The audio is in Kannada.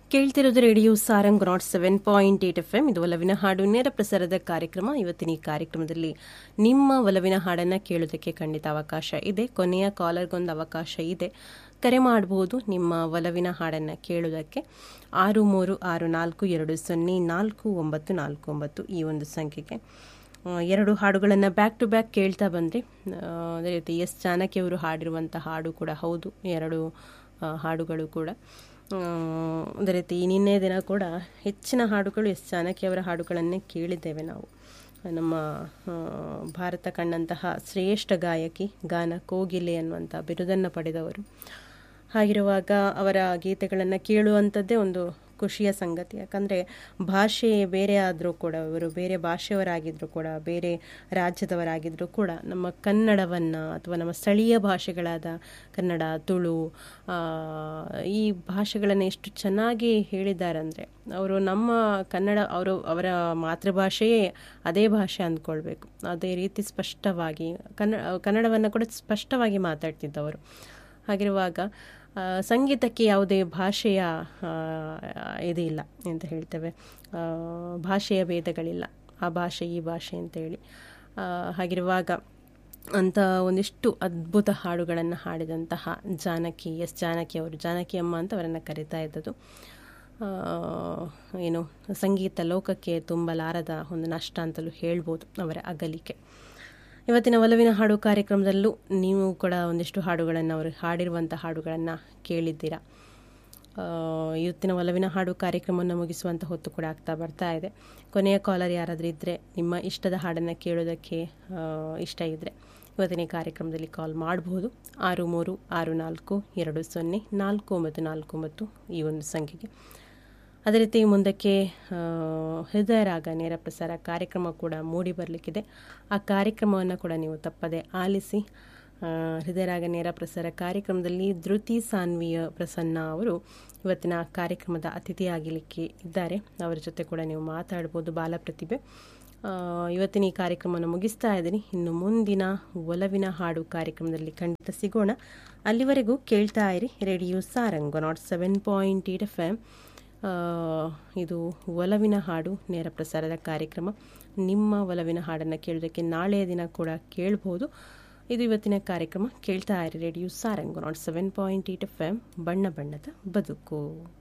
ಕೇಳ್ತಿರೋದು radio Sarang nought seven point eight F M ಇದು ಒಲವಿನ ಹಾಡು ನೇರ ಪ್ರಸಾರದ ಕಾರ್ಯಕ್ರಮ ಇವತ್ತಿನ ಈ ಕಾರ್ಯಕ್ರಮದಲ್ಲಿ ನಿಮ್ಮ ಒಲವಿನ ಹಾಡನ್ನ ಕೇಳೋದಕ್ಕೆ ಖಂಡಿತ ಅವಕಾಶ ಇದೆ ಕೊನೆಯ ಕಾಲರ್ಗೊಂದು ಅವಕಾಶ ಇದೆ ಕರೆ ಮಾಡಬಹುದು ನಿಮ್ಮ ಒಲವಿನ ಹಾಡನ್ನ ಕೇಳೋದಕ್ಕೆ ಆರು ಮೂರು ಆರು ನಾಲ್ಕು ಎರಡು ಸೊನ್ನೆ ನಾಲ್ಕು ಒಂಬತ್ತು ನಾಲ್ಕು ಒಂಬತ್ತು ಈ ಒಂದು ಸಂಖ್ಯೆಗೆ ಆ, ಎರಡು ಹಾಡುಗಳನ್ನು ಬ್ಯಾಕ್ ಟು ಬ್ಯಾಕ್ ಕೇಳ್ತಾ ಬಂದರೆ ಅದೇ ರೀತಿ ಎಸ್ ಜಾನಕಿ ಅವರು ಹಾಡಿರುವಂಥ ಹಾಡು ಕೂಡ ಹೌದು ಎರಡು ಆ, ಹಾಡುಗಳು ಕೂಡ ಆ, ಅದೇ ರೀತಿ ನಿನ್ನೆ ದಿನ ಕೂಡ ಹೆಚ್ಚಿನ ಹಾಡುಗಳು ಎಸ್ ಜಾನಕಿ ಅವರ ಹಾಡುಗಳನ್ನೇ ಕೇಳಿದ್ದೇವೆ ನಾವು ನಮ್ಮ ಆ, ಭಾರತ ಕಂಡಂತಹ ಶ್ರೇಷ್ಠ ಗಾಯಕಿ ಗಾನ ಕೋಗಿಲೆ ಅನ್ನುವಂಥ ಬಿರುದನ್ನು ಪಡೆದವರು ಹಾಗಿರುವಾಗ ಅವರ ಗೀತೆಗಳನ್ನು ಕೇಳುವಂಥದ್ದೇ ಒಂದು ಖುಷಿಯ ಸಂಗತಿ ಯಾಕಂದರೆ ಭಾಷೆ ಬೇರೆ ಆದರೂ ಕೂಡ ಅವರು ಬೇರೆ ಭಾಷೆಯವರಾಗಿದ್ದರೂ ಕೂಡ ಬೇರೆ ರಾಜ್ಯದವರಾಗಿದ್ದರೂ ಕೂಡ ನಮ್ಮ ಕನ್ನಡವನ್ನು ಅಥವಾ ನಮ್ಮ ಸ್ಥಳೀಯ ಭಾಷೆಗಳಾದ ಕನ್ನಡ ತುಳು ಆ, ಈ ಭಾಷೆಗಳನ್ನು ಎಷ್ಟು ಚೆನ್ನಾಗಿ ಹೇಳಿದ್ದಾರೆ ಅಂದರೆ ಅವರು ನಮ್ಮ ಕನ್ನಡ ಅವರು ಅವರ ಮಾತೃಭಾಷೆಯೇ ಅದೇ ಭಾಷೆ ಅಂದ್ಕೊಳ್ಬೇಕು ಅದೇ ರೀತಿ ಸ್ಪಷ್ಟವಾಗಿ ಕನ್ನಡ ಕನ್ನಡವನ್ನು ಕೂಡ ಸ್ಪಷ್ಟವಾಗಿ ಮಾತಾಡ್ತಿದ್ದವರು ಹಾಗಿರುವಾಗ ಆ, ಸಂಗೀತಕ್ಕೆ ಯಾವುದೇ ಭಾಷೆಯ ಆ, ಇದು ಇಲ್ಲ ಅಂತ ಹೇಳ್ತೇವೆ ಆ, ಭಾಷೆಯ ಭೇದಗಳಿಲ್ಲ ಆ ಭಾಷೆ ಈ ಭಾಷೆ ಅಂತೇಳಿ ಆ, ಹಾಗಿರುವಾಗ ಅಂತ ಒಂದಿಷ್ಟು ಅದ್ಭುತ ಹಾಡುಗಳನ್ನು ಹಾಡಿದಂತಹ ಜಾನಕಿ ಎಸ್ ಜಾನಕಿ ಅವರು ಜಾನಕಿ ಅಮ್ಮ ಅಂತ ಅವರನ್ನು ಕರಿತಾ ಇದ್ದದ್ದು ಆ, ಏನು ಸಂಗೀತ ಲೋಕಕ್ಕೆ ತುಂಬಲಾರದ ಒಂದು ನಷ್ಟ ಅಂತಲೂ ಹೇಳ್ಬೋದು ಅವರ ಅಗಲಿಕೆ ಇವತ್ತಿನ ಒಲವಿನ ಹಾಡು ಕಾರ್ಯಕ್ರಮದಲ್ಲೂ ನೀವು ಕೂಡ ಒಂದಿಷ್ಟು ಹಾಡುಗಳನ್ನು ಅವರು ಹಾಡಿರುವಂಥ ಹಾಡುಗಳನ್ನು ಕೇಳಿದ್ದೀರಾ ಆ, ಇವತ್ತಿನ ಒಲವಿನ ಹಾಡು ಕಾರ್ಯಕ್ರಮವನ್ನು ಮುಗಿಸುವಂಥ ಹೊತ್ತು ಕೂಡ ಆಗ್ತಾ ಬರ್ತಾ ಇದೆ ಕೊನೆಯ ಕಾಲರ್ ಯಾರಾದರೂ ಇದ್ದರೆ ನಿಮ್ಮ ಇಷ್ಟದ ಹಾಡನ್ನು ಕೇಳೋದಕ್ಕೆ ಆ, ಇಷ್ಟ ಇದ್ದರೆ ಇವತ್ತಿನ ಈ ಕಾರ್ಯಕ್ರಮದಲ್ಲಿ ಕಾಲ್ ಮಾಡಬಹುದು ಆರು ಮೂರು ಆರು ನಾಲ್ಕು ಎರಡು ಸೊನ್ನೆ ನಾಲ್ಕು ಒಂಬತ್ತು ನಾಲ್ಕು ಒಂಬತ್ತು ಈ ಒಂದು ಸಂಖ್ಯೆಗೆ ಅದೇ ರೀತಿ ಮುಂದಕ್ಕೆ ಆ, ಹೃದಯ ರಾಗ ನೇರ ಪ್ರಸಾರ ಕಾರ್ಯಕ್ರಮ ಕೂಡ ಮೂಡಿ ಬರಲಿಕ್ಕಿದೆ ಆ ಕಾರ್ಯಕ್ರಮವನ್ನು ಕೂಡ ನೀವು ತಪ್ಪದೆ ಆಲಿಸಿ ಆ, ಹೃದಯ ರಾಗ ನೇರ ಪ್ರಸಾರ ಕಾರ್ಯಕ್ರಮದಲ್ಲಿ ಧೃತಿ ಸಾನ್ವಿಯ ಪ್ರಸನ್ನ ಅವರು ಇವತ್ತಿನ ಕಾರ್ಯಕ್ರಮದ ಅತಿಥಿಯಾಗಲಿಕ್ಕೆ ಇದ್ದಾರೆ ಅವರ ಜೊತೆ ಕೂಡ ನೀವು ಮಾತಾಡ್ಬೋದು ಬಾಲ ಪ್ರತಿಭೆ ಆ, ಇವತ್ತಿನ ಈ ಕಾರ್ಯಕ್ರಮವನ್ನು ಮುಗಿಸ್ತಾ ಇದ್ದೀನಿ ಇನ್ನು ಮುಂದಿನ ಒಲವಿನ ಹಾಡು ಕಾರ್ಯಕ್ರಮದಲ್ಲಿ ಖಂಡಿತ ಸಿಗೋಣ ಅಲ್ಲಿವರೆಗೂ ಕೇಳ್ತಾ ಇರಿ radio Sarang nought seven point eight F M ಆ, ಇದು ಒಲವಿನ ಹಾಡು ನೇರ ಪ್ರಸಾರದ ಕಾರ್ಯಕ್ರಮ ನಿಮ್ಮ ಒಲವಿನ ಹಾಡನ್ನು ಕೇಳೋದಕ್ಕೆ ನಾಳೆಯ ದಿನ ಕೂಡ ಕೇಳ್ಬೋದು ಇದು ಇವತ್ತಿನ ಕಾರ್ಯಕ್ರಮ ಕೇಳ್ತಾ ಇರಿ radio Sarang nought seven point eight F M ಬಣ್ಣ ಬಣ್ಣದ ಬದುಕು